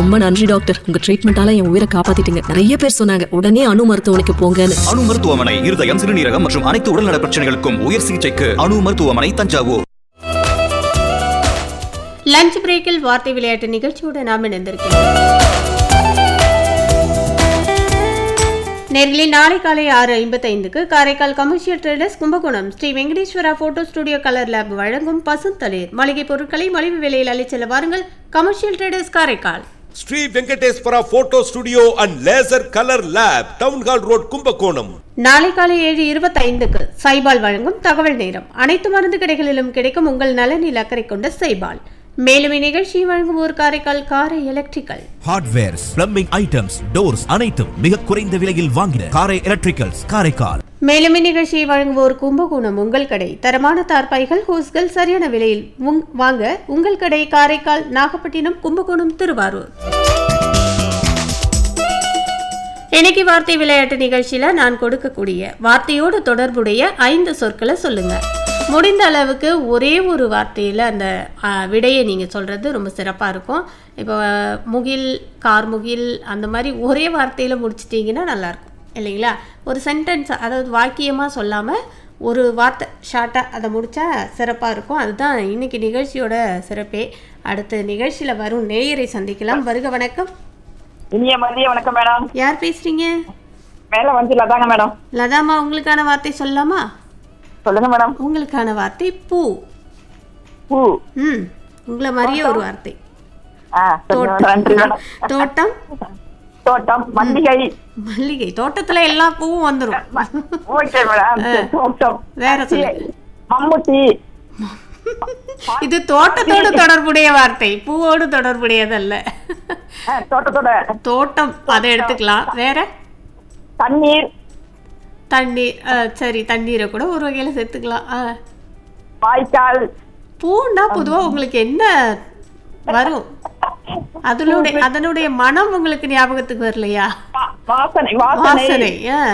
ரொம்ப நன்றி டாக்டர் உங்க ட்ரீட்மெண்டால என் உயிரை காப்பாத்திட்டீங்க நிறைய பேர் சொன்னாங்க உடனே அணு மருத்துவமனைக்கு போங்கன்னு அணு மருத்துவமனை இருதயம் சிறுநீரகம் மற்றும் அனைத்து உடல்நல பிரச்சனைகளுக்கும் உயர் சிகிச்சைக்கு அணு மருத்துவமனை தஞ்சாவூர் லஞ்ச் பிரேக்கில் வார்த்தை விளையாட்டு நிகழ்ச்சியோடு நாம் இணைந்திருக்கிறோம் நேரிலே நாளை காலை ஆறு ஐம்பத்தைந்துக்கு Karaikal commercial traders Kumbakonam Shri Venkateswara photo studio colour lab வழங்கும் பசுந்தளிர் மளிகை பொருட்களை மலிவு விலையில் அள்ளிச் செல்ல வாருங்கள் commercial traders Karaikal Shri Venkateswara photo studio and laser colour lab town hall road Kumbakonam நாளை காலை ஏழு இருபத்தைந்துக்கு சைபால் வழங்கும் தகவல் நேரம் அனைத்து மருந்து கடைகளிலும் கிடைக்கும் உங்கள் நலனில் அக்கறை கொண்ட சைபால் மேலும் இந்நிகழ்ச்சியை வழங்குவோர் Karaikal Karai electrical hardwares plumbing items doors அனைத்தும் மிக குறைந்த விலையில் வாங்கின காரை எலக்ட்ரிக்கல்ஸ் காரைக்கால் மேலும் இந்நிகழ்ச்சியை வழங்குவோர் கும்பகோணம் உங்கள் கடை தரமான தார்பாய்கள் ஹோஸ்கள் சரியான விலையில் உங்- வாங்க உங்கள் கடை காரைக்கால் நாகப்பட்டினம் கும்பகோணம் திருவாரூர் இன்னைக்கு வார்த்தை விளையாட்டு நிகழ்ச்சியில நான் கொடுக்கக்கூடிய வார்த்தையோடு தொடர்புடைய ஐந்து சொற்களை சொல்லுங்க முடிந்த அளவுக்கு ஒரே ஒரு வார்த்தையில் அந்த ஆ, விடையை நீங்கள் சொல்கிறது ரொம்ப சிறப்பாக இருக்கும் இப்போ முகில் கார்முகில் அந்த மாதிரி ஒரே வார்த்தையில் முடிச்சிட்டிங்கன்னா நல்லாயிருக்கும் இல்லைங்களா ஒரு சென்டென்ஸ் அதாவது வாக்கியமாக சொல்லாமல் ஒரு வார்த்தை ஷார்ட்டாக அதை முடித்தா சிறப்பாக இருக்கும் அதுதான் இன்னைக்கு நிகழ்ச்சியோட சிறப்பே அடுத்த நிகழ்ச்சியில் வரும் நேயரை சந்திக்கலாம் வருக வணக்கம் இனிய மதிய வணக்கம் மேடம் யார் பேசுகிறீங்க மேல வந்து லதாங்க மேடம் லதாமா உங்களுக்கான வார்த்தை சொல்லலாமா சொல்லுங்க மேடம் உங்களுக்கான வார்த்தை பூ பூ ம் உங்களை மாதிரியே ஒரு வார்த்தை ஆ சொல்லுங்க மேடம். நன்றி மேடம் தோட்டம் தோட்டம் மல்லிகை மல்லிகை தோட்டத்துல எல்லா பூவும் வந்துடும் ஓகே மேடம் தோட்டம் வேற சொல்லுங்க மம்முட்டி இது தோட்டத்தோடு தொடர்புடைய வார்த்தை பூவோடு தொடர்புடையதல்ல ஆ, தோட்டத்தோட தோட்டம் அதை எடுத்துக்கலாம் வேற தண்ணீர் தண்ணீர் ஆ, சரி தண்ணீரை கூட ஒரு வகையில சேர்த்துக்கலாம் ஆ. வாய்க்கால் பூன்னா பொதுவா உங்களுக்கு என்ன வரும் அதனுடைய அதனுடைய மனம் உங்களுக்கு ஞாபகத்துக்கு வரலையா வா- வாசனை வாசனை வாசனை ஆ